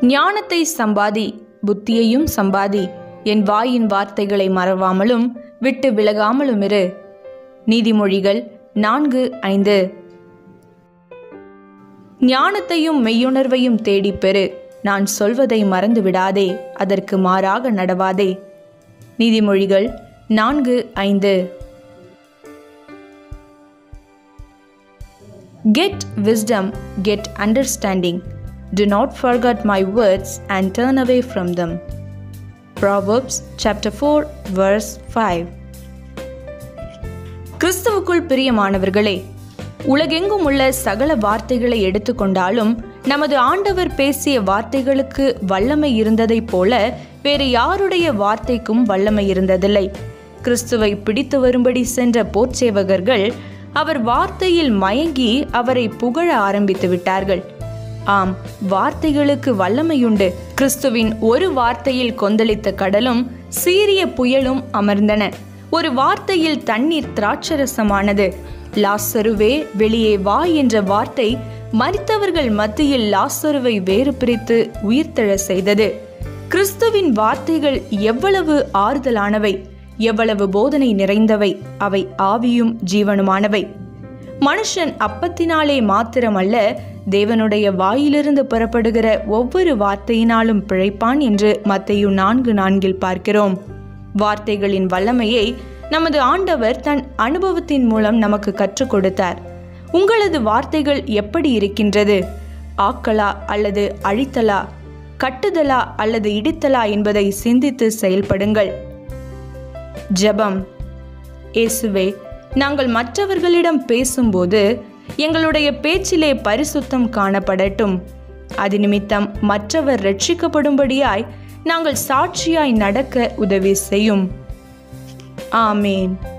ஞானத்தை சம்பாதி புத்தியையும் சம்பாதி என் வாயின் வார்த்தைகளை மறவாமலும் விட்டு விலகாமலும் இரு நீதிமொழிகள் நான்கு ஐந்து ஞானத்தையும் மெய்யுணர்வையும் தேடிப் பெறு நான் சொல்வதை மறந்து விடாதே அதற்கு மாறாக நடவாதே நீதிமொழிகள் நான்கு ஐந்து Get wisdom, get understanding. Do not forget my words and turn away from them. Proverbs chapter 4 verse 5 கிறிஸ்துவுக்குள் பிரியமானவர்களே உலகெங்கும் உள்ள சகல வார்த்தைகளை எடுத்துக்கொண்டாலும் நமது ஆண்டவர் பேசிய வார்த்தைகளுக்கு வல்லமை இருந்ததைப் போல வேறு யாருடைய வார்த்தைக்கும் வல்லமை இருந்ததில்லை கிறிஸ்துவை பிடித்து வரும்படி சென்ற போர்ச்சேவகர்கள் அவர் வார்த்தையில் மயங்கி அவரை புகழ ஆரம்பித்து விட்டார்கள் ஆம் வார்த்தைகளுக்கு வல்லமையுண்டு கிறிஸ்துவின் ஒரு வார்த்தையில் கொந்தளித்த கடலும் சீரிய புயலும் அமர்ந்தன ஒரு வார்த்தையில் தண்ணீர் திராட்சரசமானது லாசருவே வெளியே வா என்ற வார்த்தை மரித்தவர்கள் மத்தியில் லாசருவை வேறு பிரித்து உயிர்த்தெழ செய்தது கிறிஸ்துவின் வார்த்தைகள் எவ்வளவு ஆறுதலானவை எவ்வளவு போதனை நிறைந்தவை அவை ஆவியும் ஜீவனுமானவை மனுஷன் அப்பத்தினாலே மாத்திரமல்ல தேவனுடைய வாயிலிருந்து புறப்படுகிற ஒவ்வொரு வார்த்தையினாலும் பிழைப்பான் என்று மத்தையு நான்கு நான்கில் பார்க்கிறோம் வார்த்தைகளின் வல்லமையை நமது ஆண்டவர் தன் அனுபவத்தின் மூலம் நமக்கு கற்றுக் கொடுத்தார் உங்களது வார்த்தைகள் எப்படி இருக்கின்றது ஆக்கலா அல்லது அழித்தலா கட்டுதலா அல்லது இடித்தலா என்பதை சிந்தித்து செயல்படுங்கள் ஜெபம் இயேசுவே நாங்கள் மற்றவர்களிடம் பேசும்போது எங்களுடைய பேச்சிலே பரிசுத்தம் காணப்படட்டும் அது நிமித்தம் மற்றவர் ரட்சிக்கப்படும்படியாய் நாங்கள் சாட்சியாய் நடக்க உதவி செய்யும் ஆமேன்